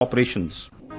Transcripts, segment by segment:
operations.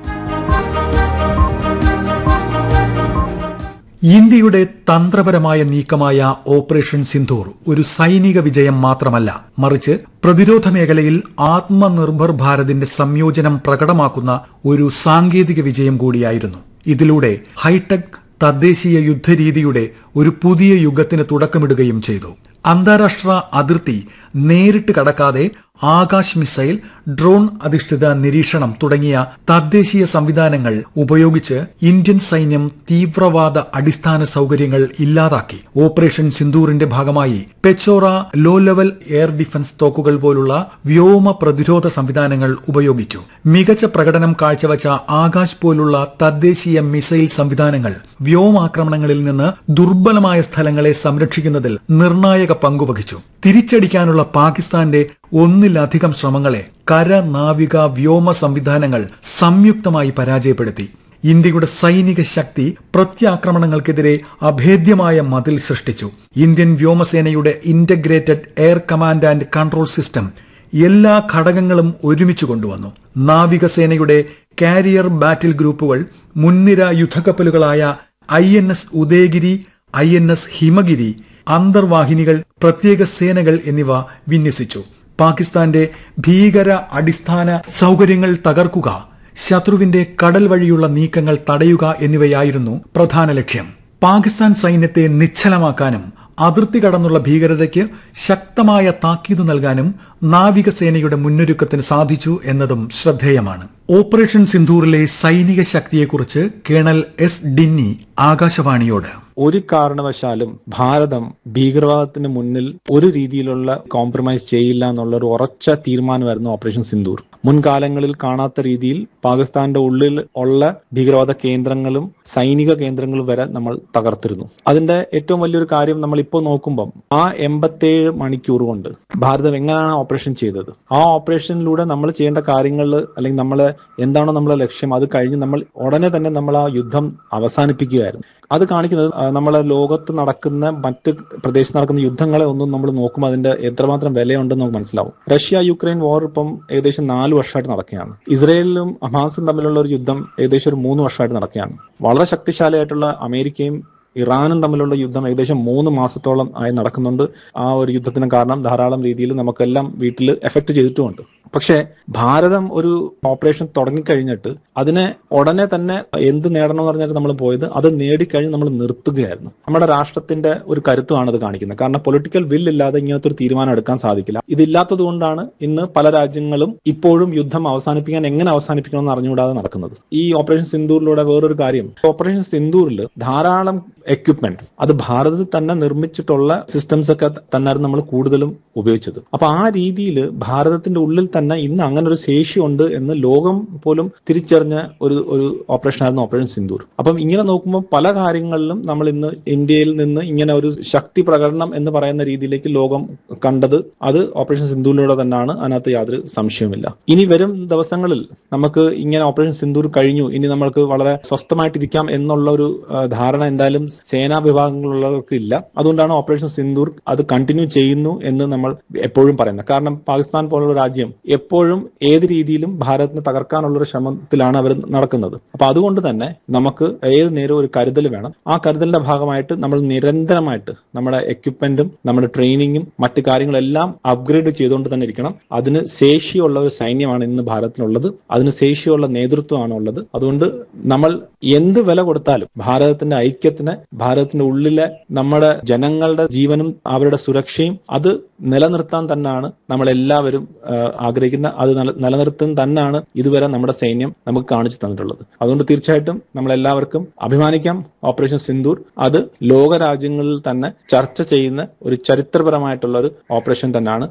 ഇന്ത്യയുടെ തന്ത്രപരമായ നീക്കമായ operation Sindoor ഒരു സൈനിക വിജയം മാത്രമല്ല മറിച്ച് പ്രതിരോധ മേഖലയിൽ ആത്മനിർഭർ ഭാരതിന്റെ സംയോജനം പ്രകടമാക്കുന്ന ഒരു സാങ്കേതിക വിജയം കൂടിയായിരുന്നു ഇതിലൂടെ ഹൈടെക് തദ്ദേശീയ യുദ്ധരീതിയുടെ ഒരു പുതിയ യുഗത്തിന് തുടക്കമിടുകയും ചെയ്തു അന്താരാഷ്ട്ര അതിർത്തി നേരിട്ട് കടക്കാതെ ആകാശ് മിസൈൽ ഡ്രോൺ അധിഷ്ഠിത നിരീക്ഷണം തുടങ്ങിയ തദ്ദേശീയ സംവിധാനങ്ങൾ ഉപയോഗിച്ച് ഇന്ത്യൻ സൈന്യം തീവ്രവാദ അടിസ്ഥാന സൌകര്യങ്ങൾ ഇല്ലാതാക്കി ഓപ്പറേഷൻ സിന്ദൂറിന്റെ ഭാഗമായി Pechora low level air defence തോക്കുകൾ പോലുള്ള വ്യോമ പ്രതിരോധ സംവിധാനങ്ങൾ ഉപയോഗിച്ചു മികച്ച പ്രകടനം കാഴ്ചവച്ച ആകാശ് പോലുള്ള തദ്ദേശീയ മിസൈൽ സംവിധാനങ്ങൾ വ്യോമാക്രമണങ്ങളിൽ നിന്ന് ദുർബലമായ സ്ഥലങ്ങളെ സംരക്ഷിക്കുന്നതിൽ നിർണായക പങ്കുവഹിച്ചു തിരിച്ചടിക്കാനുള്ള പാകിസ്ഥാന്റെ ഒന്നിലധികം ശ്രമങ്ങളെ കര നാവിക വ്യോമ സംവിധാനങ്ങൾ സംയുക്തമായി പരാജയപ്പെടുത്തി ഇന്ത്യയുടെ സൈനിക ശക്തി പ്രത്യാക്രമണങ്ങൾക്കെതിരെ അഭേദ്യമായ മതിൽ സൃഷ്ടിച്ചു ഇന്ത്യൻ വ്യോമസേനയുടെ integrated air command and control system എല്ലാ ഘടകങ്ങളും ഒരുമിച്ച് കൊണ്ടുവന്നു നാവികസേനയുടെ കാരിയർ ബാറ്റിൽ ഗ്രൂപ്പുകൾ മുൻനിര യുദ്ധക്കപ്പലുകളായ I N S Udayagiri I N S Himagiri അന്തർവാഹിനികൾ പ്രത്യേക സേനകൾ എന്നിവ വിന്യസിച്ചു പാകിസ്ഥാന്റെ ഭീകര അടിസ്ഥാന സൌകര്യങ്ങൾ തകർക്കുക ശത്രുവിന്റെ കടൽ വഴിയുള്ള നീക്കങ്ങൾ തടയുക എന്നിവയായിരുന്നു പ്രധാന ലക്ഷ്യം പാകിസ്ഥാൻ സൈന്യത്തെ നിശ്ചലമാക്കാനും അതിർത്തി കടന്നുള്ള ഭീകരതയ്ക്ക് ശക്തമായ താക്കീത് നൽകാനും നാവികസേനയുടെ മുന്നൊരുക്കത്തിന് സാധിച്ചു എന്നതും ശ്രദ്ധേയമാണ് ഓപ്പറേഷൻ സിന്ധൂറിലെ സൈനിക ശക്തിയെക്കുറിച്ച് കേണൽ എസ് ഡിന്നി ആകാശവാണിയോട് ഒരു കാരണവശാലും ഭാരതം ഭീകരവാദത്തിന് മുന്നിൽ ഒരു രീതിയിലുള്ള കോംപ്രമൈസ് ചെയ്യില്ല എന്നുള്ള ഒരു ഉറച്ച തീരുമാനമായിരുന്നു ഓപ്പറേഷൻ സിന്ദൂർ മുൻകാലങ്ങളിൽ കാണാത്ത രീതിയിൽ പാകിസ്ഥാന്റെ ഉള്ളിൽ ഉള്ള ഭീകരവാദ കേന്ദ്രങ്ങളും സൈനിക കേന്ദ്രങ്ങളും വരെ നമ്മൾ തകർത്തിരുന്നു അതിന്റെ ഏറ്റവും വലിയൊരു കാര്യം നമ്മൾ ഇപ്പോൾ നോക്കുമ്പം ആ എൺപത്തേഴ് മണിക്കൂർ കൊണ്ട് ഭാരതം എങ്ങനെയാണ് ഓപ്പറേഷൻ ചെയ്തത് ആ ഓപ്പറേഷനിലൂടെ നമ്മൾ ചെയ്യേണ്ട കാര്യങ്ങൾ അല്ലെങ്കിൽ നമ്മൾ എന്താണോ നമ്മളെ ലക്ഷ്യം അത് കഴിഞ്ഞ് നമ്മൾ ഉടനെ തന്നെ നമ്മൾ ആ യുദ്ധം അവസാനിപ്പിക്കുകയായിരുന്നു അത് കാണിക്കുന്നത് നമ്മളെ ലോകത്ത് നടക്കുന്ന മറ്റ് പ്രദേശത്ത് നടക്കുന്ന യുദ്ധങ്ങളെ ഒന്നും നമ്മൾ നോക്കുമ്പോൾ അതിന്റെ എത്രമാത്രം വിലയുണ്ടെന്ന് നമുക്ക് മനസ്സിലാവും റഷ്യ യുക്രൈൻ വാർ ഇപ്പം ഏകദേശം നാല് വർഷമായിട്ട് നടക്കുകയാണ് ഇസ്രയേലിലും ഹമാസും തമ്മിലുള്ള ഒരു യുദ്ധം ഏകദേശം ഒരു മൂന്ന് വർഷമായിട്ട് നടക്കുകയാണ് വളരെ ശക്തിശാലിയായിട്ടുള്ള അമേരിക്കയും ഇറാനും തമ്മിലുള്ള യുദ്ധം ഏകദേശം മൂന്ന് മാസത്തോളം ആയി നടക്കുന്നുണ്ട് ആ ഒരു യുദ്ധത്തിന് കാരണം ധാരാളം രീതിയിൽ നമുക്കെല്ലാം വീട്ടിൽ എഫക്ട് ചെയ്തിട്ടുമുണ്ട് പക്ഷേ ഭാരതം ഒരു ഓപ്പറേഷൻ തുടങ്ങിക്കഴിഞ്ഞിട്ട് അതിനെ ഉടനെ തന്നെ എന്ത് നേടണം എന്ന് പറഞ്ഞിട്ട് നമ്മൾ പോയത് അത് നേടിക്കഴിഞ്ഞ് നമ്മൾ നിർത്തുകയായിരുന്നു നമ്മുടെ രാഷ്ട്രത്തിന്റെ ഒരു കരുത്തുമാണ് അത് കാണിക്കുന്നത് കാരണം പൊളിറ്റിക്കൽ വിൽ ഇല്ലാതെ ഇങ്ങനത്തെ ഒരു തീരുമാനം എടുക്കാൻ സാധിക്കില്ല ഇതില്ലാത്തത് കൊണ്ടാണ് ഇന്ന് പല രാജ്യങ്ങളും ഇപ്പോഴും യുദ്ധം അവസാനിപ്പിക്കാൻ എങ്ങനെ അവസാനിപ്പിക്കണം എന്ന് അറിഞ്ഞുകൂടാതെ നടക്കുന്നത് ഈ ഓപ്പറേഷൻ സിന്ദൂറിലൂടെ വേറൊരു കാര്യം ഓപ്പറേഷൻ സിന്ദൂറിൽ ധാരാളം എക്യുപ്മെന്റ് അത് ഭാരതത്തിൽ തന്നെ നിർമ്മിച്ചിട്ടുള്ള സിസ്റ്റംസ് ഒക്കെ തന്നെയായിരുന്നു നമ്മൾ കൂടുതലും ഉപയോഗിച്ചത് അപ്പൊ ആ രീതിയിൽ ഭാരതത്തിന്റെ ഉള്ളിൽ തന്നെ ഇന്ന് അങ്ങനെ ഒരു ശേഷിയുണ്ട് എന്ന് ലോകം പോലും തിരിച്ചറിഞ്ഞ ഒരു ഒരു ഓപ്പറേഷൻ ആയിരുന്നു ഓപ്പറേഷൻ സിന്ദൂർ അപ്പം ഇങ്ങനെ നോക്കുമ്പോൾ പല കാര്യങ്ങളിലും നമ്മൾ ഇന്ന് ഇന്ത്യയിൽ നിന്ന് ഇങ്ങനെ ഒരു ശക്തി പ്രകടനം എന്ന് പറയുന്ന രീതിയിലേക്ക് ലോകം കണ്ടത് അത് ഓപ്പറേഷൻ സിന്ദൂരിലൂടെ തന്നെയാണ് അതിനകത്ത് യാതൊരു സംശയവുമില്ല ഇനി വരും ദിവസങ്ങളിൽ നമുക്ക് ഇങ്ങനെ ഓപ്പറേഷൻ സിന്ദൂർ കഴിഞ്ഞു ഇനി നമ്മൾക്ക് വളരെ സ്വസ്ഥമായിട്ടിരിക്കാം എന്നുള്ള ഒരു ധാരണ എന്തായാലും സേനാ വിഭാഗങ്ങളുള്ളവർക്ക് ഇല്ല അതുകൊണ്ടാണ് ഓപ്പറേഷൻ സിന്ദൂർ അത് കണ്ടിന്യൂ ചെയ്യുന്നു എന്ന് നമ്മൾ എപ്പോഴും പറയുന്നത് കാരണം പാകിസ്ഥാൻ പോലുള്ള രാജ്യം എപ്പോഴും ഏത് രീതിയിലും ഭാരതത്തിനെ തകർക്കാനുള്ള ഒരു ശ്രമത്തിലാണ് അവർ നടക്കുന്നത് അപ്പൊ അതുകൊണ്ട് തന്നെ നമുക്ക് ഏത് നേരവും ഒരു കരുതൽ വേണം ആ കരുതലിന്റെ ഭാഗമായിട്ട് നമ്മൾ നിരന്തരമായിട്ട് നമ്മുടെ എക്യുപ്മെന്റും നമ്മുടെ ട്രെയിനിങ്ങും മറ്റു കാര്യങ്ങളെല്ലാം അപ്ഗ്രേഡ് ചെയ്തുകൊണ്ട് തന്നെ ഇരിക്കണം അതിന് ശേഷിയുള്ള ഒരു സൈന്യമാണ് ഇന്ന് ഭാരതത്തിനുള്ളത് അതിന് ശേഷിയുള്ള നേതൃത്വമാണ് ഉള്ളത് അതുകൊണ്ട് നമ്മൾ എന്ത് വില കൊടുത്താലും ഭാരതത്തിന്റെ ഐക്യത്തിന് ഭാരതത്തിന്റെ ഉള്ളിലെ നമ്മുടെ ജനങ്ങളുടെ ജീവനും അവരുടെ സുരക്ഷയും അത് നിലനിർത്താൻ തന്നെയാണ് നമ്മൾ എല്ലാവരും ആഗ്രഹിക്കുന്ന അത് നിലനിർത്താൻ തന്നെയാണ് ഇതുവരെ നമ്മുടെ സൈന്യം നമുക്ക് കാണിച്ചു തന്നിട്ടുള്ളത് അതുകൊണ്ട് തീർച്ചയായിട്ടും നമ്മൾ എല്ലാവർക്കും അഭിമാനിക്കാം ഓപ്പറേഷൻ സിന്ദൂർ അത് ലോക രാജ്യങ്ങളിൽ തന്നെ ചർച്ച ചെയ്യുന്ന ഒരു ചരിത്രപരമായിട്ടുള്ള ഒരു ഓപ്പറേഷൻ തന്നെയാണ്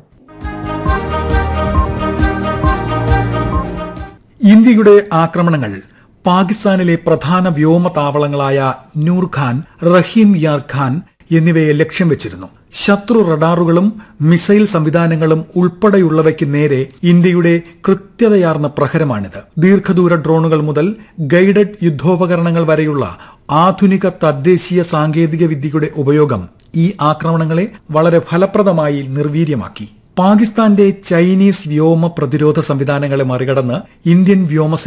ഇന്ത്യയുടെ ആക്രമണങ്ങൾ പാകിസ്ഥാനിലെ പ്രധാന വ്യോമതാവളങ്ങളായ നൂർഖാൻ റഹീം യാർ ഖാൻ എന്നിവയെ ലക്ഷ്യം വെച്ചിരുന്നു ശത്രു റഡാറുകളും മിസൈൽ സംവിധാനങ്ങളും ഉൾപ്പെടെയുള്ളവയ്ക്ക് നേരെ ഇന്ത്യയുടെ കൃത്യതയാർന്ന പ്രഹരമാണിത് ദീർഘദൂര ഡ്രോണുകൾ മുതൽ ഗൈഡഡ് യുദ്ധോപകരണങ്ങൾ വരെയുള്ള ആധുനിക തദ്ദേശീയ സാങ്കേതിക വിദ്യയുടെ ഉപയോഗം ഈ ആക്രമണങ്ങളെ വളരെ ഫലപ്രദമായി നിർവീര്യമാക്കി പാകിസ്ഥാന്റെ ചൈനീസ് വ്യോമ പ്രതിരോധ സംവിധാനങ്ങളെ മറികടന്ന് ഇന്ത്യൻ വ്യോമസേന